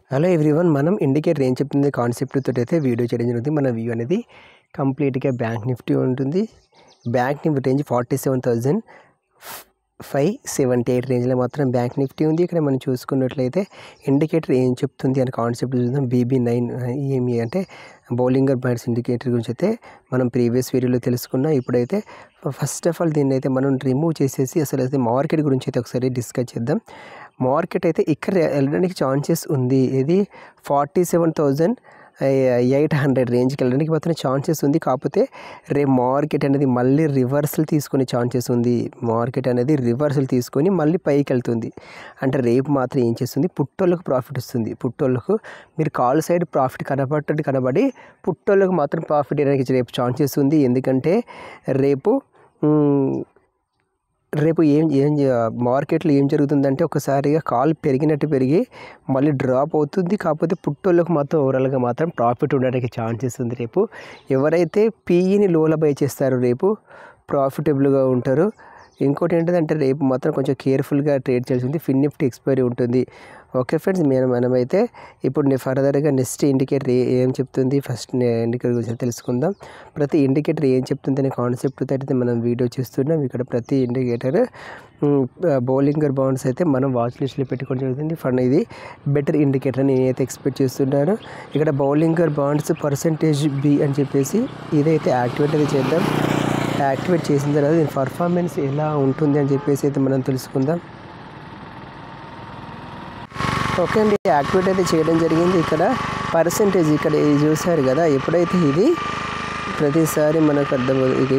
hello everyone మనం indicator ఏం చెప్తుంది కాన్సెప్ట్ తోటి అయితే వీడియో చేయడం జరుగుతుంది మన వ్యూ అనేది కంప్లీట్గా బ్యాంక్ నిఫ్టీ ఉంటుంది bank Nifty range forty seven thousand five seventy eight రేంజ్లో మాత్రం బ్యాంక్ నిఫ్టీ ఉంది ఇక్కడ మనం చూసుకున్నట్లయితే ఇండికేటర్ ఏం చెప్తుంది అనే కాన్సెప్ట్ చూద్దాం బీబీ నైన్ ఈఎంఈ అంటే బౌలింగర్ బ్యాండ్స్ ఇండికేటర్ గురించి అయితే మనం ప్రీవియస్ వీడియోలో తెలుసుకున్నాం ఇప్పుడైతే ఫస్ట్ ఆఫ్ ఆల్ దీన్ని అయితే మనం రిమూవ్ చేసేసి అసలు అయితే మార్కెట్ గురించి అయితే ఒకసారి డిస్కస్ చేద్దాం మార్కెట్ అయితే ఇక్కడ వెళ్ళడానికి ఛాన్సెస్ ఉంది ఇది forty seven thousand eight hundred రేంజ్కి వెళ్ళడానికి మాత్రం ఛాన్సెస్ ఉంది కాకపోతే రేపు మార్కెట్ అనేది మళ్ళీ రివర్సల్ తీసుకునే ఛాన్సెస్ ఉంది మార్కెట్ అనేది రివర్సల్ తీసుకొని మళ్ళీ పైకి వెళ్తుంది అంటే రేపు మాత్రం ఏం చేస్తుంది పుట్టోళ్ళకు ప్రాఫిట్ వస్తుంది పుట్టోళ్ళకు మీరు కాల్ సైడ్ ప్రాఫిట్ కనబడ్డట్టు కనబడి పుట్టోళ్ళకు మాత్రం ప్రాఫిట్ ఇవ్వడానికి రేపు ఛాన్సెస్ ఉంది ఎందుకంటే రేపు రేపు ఏం ఏం మార్కెట్లో ఏం జరుగుతుందంటే ఒకసారిగా కాల్ పెరిగినట్టు పెరిగి మళ్ళీ డ్రాప్ అవుతుంది కాకపోతే పుట్టోళ్ళకు మాత్రం ఓవరాల్గా మాత్రం ప్రాఫిట్ ఉండడానికి ఛాన్సెస్ ఉంది రేపు ఎవరైతే పీఈని లోల బై చేస్తారో రేపు ప్రాఫిటబుల్గా ఉంటారు ఇంకోటి ఏంటంటే రేపు మాత్రం కొంచెం కేర్ఫుల్గా ట్రేడ్ చేయాల్సి ఉంది ఫిన్ నిఫ్టీ ఎక్స్పైరీ ఉంటుంది ఓకే ఫ్రెండ్స్ మేము మనమైతే ఇప్పుడు ఫర్దర్గా నెక్స్ట్ ఇండికేటర్ ఏం చెప్తుంది ఫస్ట్ ఇండికేటర్ గురించి తెలుసుకుందాం ప్రతి ఇండికేటర్ ఏం చెప్తుంది అనే కాన్సెప్ట్ అయితే మనం వీడియో చేస్తున్నాం ఇక్కడ ప్రతి ఇండికేటర్ బౌలింగర్ బౌండ్స్ అయితే మనం వాచ్ లిస్ట్లో పెట్టుకోవడం జరుగుతుంది ఫండ్ ఇది బెటర్ ఇండికేటర్ అని నేనైతే ఎక్స్పెక్ట్ చేస్తున్నాను ఇక్కడ బౌలింగర్ బాండ్స్ పర్సంటేజ్ బి అని చెప్పేసి ఇదైతే యాక్టివేట్ అయితే చేద్దాం యాక్టివేట్ చేసిన తర్వాత దీని పర్ఫార్మెన్స్ ఎలా ఉంటుంది అని చెప్పేసి అయితే మనం తెలుసుకుందాం ఓకే అండి యాక్టివేట్ అయితే చేయడం జరిగింది ఇక్కడ పర్సంటేజ్ ఇక్కడ ఇది చూసారు కదా ఎప్పుడైతే ఇది ప్రతిసారి మనకు అర్థం ఇది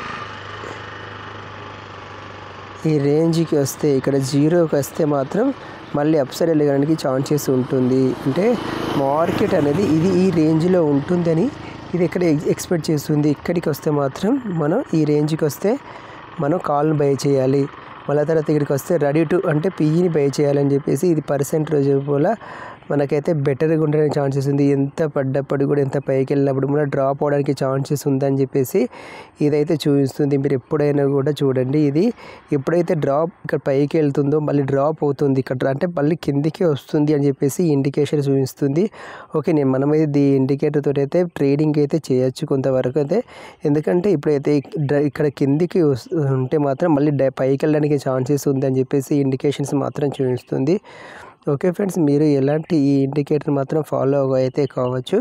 ఈ రేంజ్కి వస్తే ఇక్కడ జీరోకి వస్తే మాత్రం మళ్ళీ అప్సైడ్ వెళ్ళడానికి ఛాన్సెస్ ఉంటుంది అంటే మార్కెట్ అనేది ఇది ఈ రేంజ్లో ఉంటుందని ఇది ఎక్కడ ఎక్స్పెక్ట్ చేస్తుంది ఇక్కడికి వస్తే మాత్రం మనం ఈ రేంజ్కి వస్తే మనం కాల్ని బై చేయాలి మళ్ళీ తర్వాత ఇక్కడికి వస్తే రెడీ టు అంటే పిఈని బై చేయాలని చెప్పేసి ఇది పర్సెంట్ రోజు కూడా మనకైతే బెటర్గా ఉండడానికి ఛాన్సెస్ ఉంది ఎంత పడ్డప్పుడు కూడా ఎంత పైకి వెళ్ళినప్పుడు కూడా డ్రాప్ అవడానికి ఛాన్సెస్ ఉందని చెప్పేసి ఇదైతే చూపిస్తుంది మీరు ఎప్పుడైనా కూడా చూడండి ఇది ఎప్పుడైతే డ్రాప్ ఇక్కడ పైకి వెళ్తుందో మళ్ళీ డ్రాప్ అవుతుంది ఇక్కడ అంటే మళ్ళీ కిందికి వస్తుంది అని చెప్పేసి ఇండికేషన్ చూపిస్తుంది ఓకే నేను మనమైతే ది ఇండికేటర్ తోటి అయితే ట్రేడింగ్ అయితే చేయొచ్చు కొంతవరకు అయితే ఎందుకంటే ఇప్పుడైతే ఇక్కడ కిందికి ఉంటే మాత్రం మళ్ళీ పైకి వెళ్ళడానికి ఛాన్సెస్ ఉంది అని చెప్పేసి ఇండికేషన్స్ మాత్రం చూపిస్తుంది ఓకే ఫ్రెండ్స్ మీరు ఎలాంటి ఈ ఇండికేటర్ మాత్రం ఫాలో అయితే కావచ్చు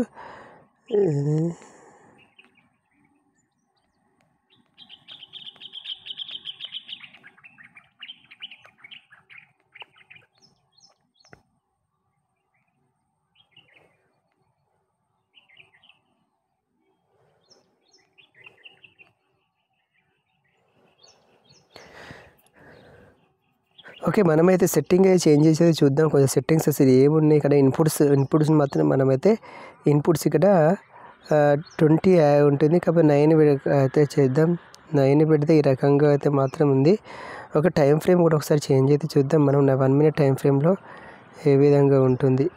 ఓకే మనమైతే సెట్టింగ్ అయితే చేంజ్ చేసేది చూద్దాం కొంచెం సెట్టింగ్స్ అసలు ఏమున్నాయి ఇక్కడ ఇన్పుట్స్ ఇన్పుట్స్ మాత్రం మనమైతే ఇన్పుట్స్ ఇక్కడ ట్వంటీ ఉంటుంది కాబట్టి నైన్ అయితే చేద్దాం నైన్ పెడితే ఈ రకంగా అయితే మాత్రం ఉంది ఒక టైం ఫ్రేమ్ కూడా ఒకసారి చేంజ్ అయితే చూద్దాం మనం వన్ మినిట్ టైం ఫ్రేమ్లో ఏ విధంగా ఉంటుంది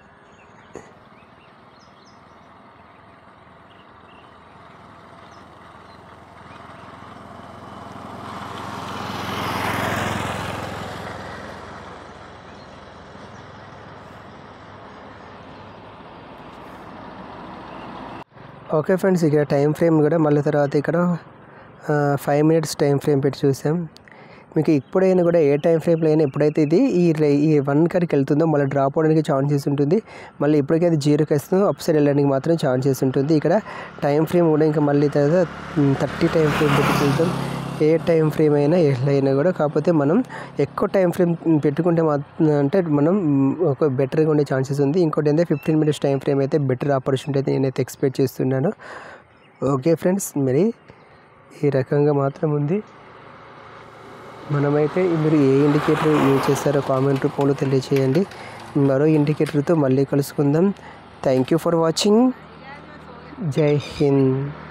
ఓకే ఫ్రెండ్స్ ఇక్కడ టైం ఫ్రేమ్ కూడా మళ్ళీ తర్వాత ఇక్కడ ఫైవ్ మినిట్స్ టైం ఫ్రేమ్ పెట్టి చూసాం మీకు ఇప్పుడైనా కూడా ఏ టైం ఫ్రేమ్లో అయినా ఎప్పుడైతే ఇది ఈ ఈ వన్ కరికి వెళ్తుందో మళ్ళీ డ్రాప్ అవడానికి ఛాన్సెస్ ఉంటుంది మళ్ళీ ఎప్పటికైతే జీరోకి వస్తుందో అప్ సైడ్ వెళ్ళడానికి మాత్రం ఛాన్సెస్ ఉంటుంది ఇక్కడ టైం ఫ్రేమ్ కూడా ఇంకా మళ్ళీ తర్వాత థర్టీ టైం ఫ్రేమ్ పెట్టి చూద్దాం ఏ టైం ఫ్రేమ్ అయినా ఎట్లయినా కూడా కాకపోతే మనం ఎక్కువ టైం ఫ్రేమ్ పెట్టుకుంటే అంటే మనం ఒక బెటర్గా ఉండే ఛాన్సెస్ ఉంది ఇంకోటి ఏంటంటే ఫిఫ్టీన్ మినిట్స్ టైం ఫ్రేమ్ అయితే బెటర్ ఆపర్చునిటీ అయితే నేనైతే ఎక్స్పెక్ట్ చేస్తున్నాను ఓకే ఫ్రెండ్స్ మరి ఈ రకంగా మాత్రం ఉంది మనమైతే మీరు ఏ ఇండికేటర్ యూజ్ చేస్తారో కామెంట్ రూపంలో తెలియచేయండి మరో ఇండికేటర్తో మళ్ళీ కలుసుకుందాం థ్యాంక్ యూ ఫర్ వాచింగ్ జై హింద్